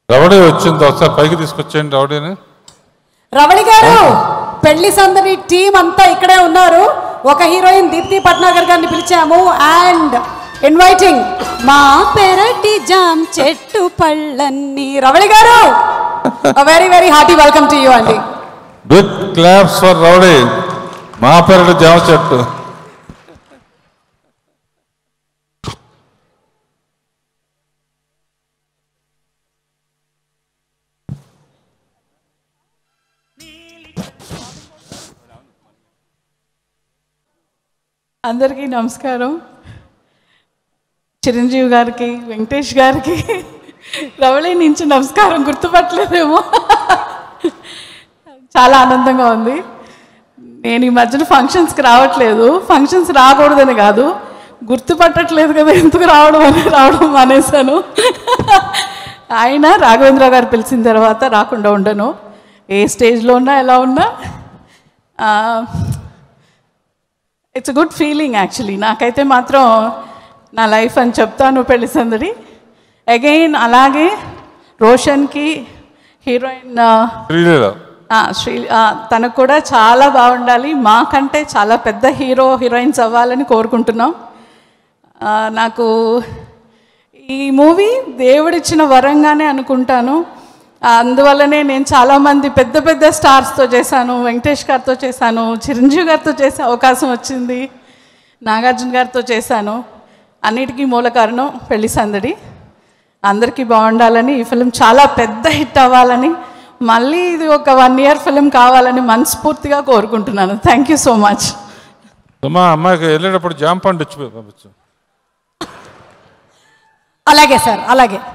రవడి వచ్చింది ఒకసారి పైకి తీసుకొచ్చేయండి రవడిని రవళి గారు పెళ్లి సందడి టీం అంతా ఇక్కడే ఉన్నారు ఒక హీరోయిన్ దీప్తి పట్నాగర్ గారిని పిలిచాము అండ్ ఇన్వైటింగ్ మా పెరటి జామ్ చెట్టు పళ్ళన్ని రవళి గారు very very hearty welcome to you అండి బిగ్ క్లాప్స్ ఫర్ రౌడీ మా పెరడు జామ చెట్టు అందరికీ నమస్కారం చిరంజీవి గారికి వెంకటేష్ గారికి రవళి నుంచి నమస్కారం గుర్తుపట్టలేదేమో చాలా ఆనందంగా ఉంది నేను ఈ మధ్యన ఫంక్షన్స్కి రావట్లేదు ఫంక్షన్స్ రాకూడదని కాదు గుర్తుపట్టట్లేదు కదా ఎందుకు రావడం అని రావడం మానేశాను ఆయన రాఘవేంద్ర గారు పిలిచిన తర్వాత రాకుండా ఉండను ఏ స్టేజ్లో ఉన్నా ఎలా ఉన్నా ఆ, ఇట్స్ గుడ్ ఫీలింగ్ యాక్చువల్లీ నాకైతే మాత్రం నా లైఫ్ అని చెప్తాను పెళ్లి సందడి అగైన్ అలాగే రోషన్కి హీరోయిన్ శ్రీలీల శ్రీ ఆ, తనకు కూడా చాలా బాగుండాలి మాకంటే చాలా పెద్ద హీరో హీరోయిన్స్ అవ్వాలని కోరుకుంటున్నాం ఆ, నాకు ఈ మూవీ దేవుడిచ్చిన వరంగానే అనుకుంటాను ఆ, అందువల్లనే నేను చాలామంది పెద్ద పెద్ద స్టార్స్తో చేశాను వెంకటేష్ గారితో చేశాను చిరంజీవి గారితో చేసే అవకాశం వచ్చింది నాగార్జున గారితో చేశాను అన్నిటికీ మూల కారణం పెళ్లి సందడి అందరికీ బాగుండాలని ఈ ఫిలిం చాలా పెద్ద హిట్ అవ్వాలని మళ్ళీ ఇది ఒక వన్ ఇయర్ ఫిలిం కావాలని మనస్ఫూర్తిగా కోరుకుంటున్నాను థ్యాంక్ యూ సో మచ్ అమ్మా అమ్మాయికి వెళ్ళేటప్పుడు జామ పండు ఇచ్చి పంపించు అలాగే సార్ అలాగే